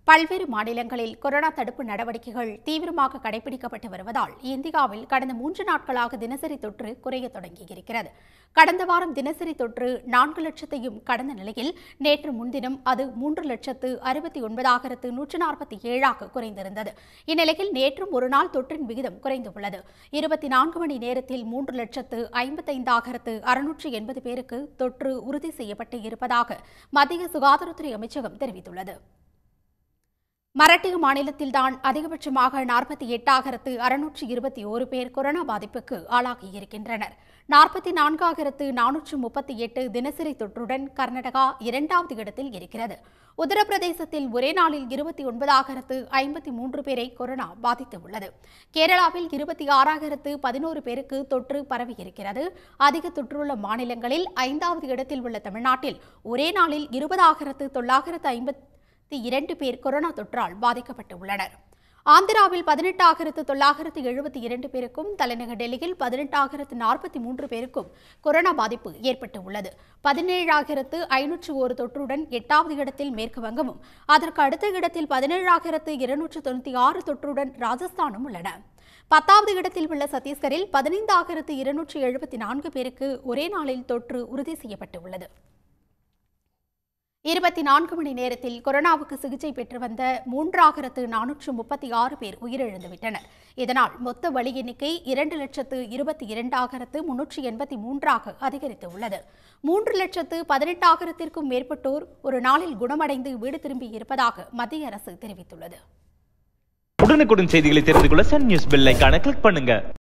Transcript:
பல்வேறு மாநிலங்களில் கொரோனா தடுப்பு நடவடிக்கைகள் தீவிரமாக கடைபிடிக்கப்பட்டு வருவதால் இந்தியாவில் கடந்த மூன்று நாட்களாக தினசரி தொற்று குறைய தொடங்கியிருக்கிறது கடந்த வாரம் தினசரி தொற்று நான்கு லட்சத்தையும் கடந்த நிலையில் நேற்று முன்தினம் அது மூன்று லட்சத்து அறுபத்தி ஒன்பதாயிரத்து நூற்று நாற்பத்தி ஏழாக குறைந்திருந்தது இந்நிலையில் நேற்றும் ஒரு நாள் தொற்றின் விகிதம் குறைந்துள்ளது இருபத்தி நான்கு மணி நேரத்தில் மூன்று லட்சத்து ஐம்பத்தைந்தாயிரத்து அறுநூற்று எண்பது பேருக்கு தொற்று உறுதி செய்யப்பட்டு இருப்பதாக மத்திய சுகாதாரத்துறை அமைச்சகம் தெரிவித்துள்ளது மராட்டிய மாநிலத்தில்தான் அதிகபட்சமாக நாற்பத்தி எட்டாயிரத்து அறுநூற்று இருபத்தி ஓரு பேர் கொரோனா பாதிப்புக்கு ஆளாகியிருக்கின்றனர் நாற்பத்தி நான்காயிரத்து நானூற்று முப்பத்தி எட்டு தினசரி தொற்றுடன் கர்நாடகா இரண்டாவது இடத்தில் இருக்கிறது உத்தரப்பிரதேசத்தில் ஒரே நாளில் இருபத்தி ஒன்பதாயிரத்து ஐம்பத்தி மூன்று பேரை கொரோனா பாதித்துள்ளது கேரளாவில் இருபத்தி ஆறாயிரத்து பதினோரு பேருக்கு தொற்று பரவியிருக்கிறது அதிக தொற்றுள்ள மாநிலங்களில் ஐந்தாவது இடத்தில் உள்ள தமிழ்நாட்டில் ஒரே நாளில் இருபதாயிரத்து தொள்ளாயிரத்து ஐம்பத்தி இரண்டு பேர் கொரோனா தொற்றால் பாதிக்கப்பட்டுள்ளனர் ஆந்திராவில் பதினெட்டாயிரத்து தொள்ளாயிரத்து எழுபத்தி இரண்டு பேருக்கும் தலைநகர் டெல்லியில் பதினெட்டாயிரத்து நாற்பத்தி மூன்று பேருக்கும் கொரோனா பாதிப்பு ஏற்பட்டு உள்ளது பதினேழாயிரத்து ஐநூற்று ஒரு தொற்றுடன் எட்டாவது இடத்தில் மேற்கு வங்கமும் அதற்கு அடுத்த இடத்தில் பதினேழாயிரத்து இருநூற்று தொண்ணூற்றி ஆறு தொற்றுடன் ராஜஸ்தானும் உள்ளன பத்தாவது இடத்தில் உள்ள சத்தீஸ்கரில் பதினைந்தாயிரத்து இருநூற்று எழுபத்தி நான்கு பேருக்கு ஒரே நாளில் தொற்று உறுதி செய்யப்பட்டுள்ளது இருபத்தி நான்கு மணி நேரத்தில் கொரோனாவுக்கு சிகிச்சை பெற்று வந்த மூன்றாயிரத்து நானூற்று முப்பத்தி ஆறு பேர் உயிரிழந்துவிட்டனர் இதனால் மொத்த பலி எண்ணிக்கை இரண்டு லட்சத்து இருபத்தி இரண்டாயிரத்து முன்னூற்றி எண்பத்தி மூன்றாக அதிகரித்துள்ளது மூன்று லட்சத்து பதினெட்டாயிரத்திற்கும் மேற்பட்டோர் ஒரு நாளில் குணமடைந்து வீடு திரும்பி இருப்பதாக மத்திய அரசு தெரிவித்துள்ளது உடனுக்குடன் செய்திகளை தெரிந்து கொள்ள சன் நியூஸ் பெல் ஐகானை கிளிக் பண்ணுங்க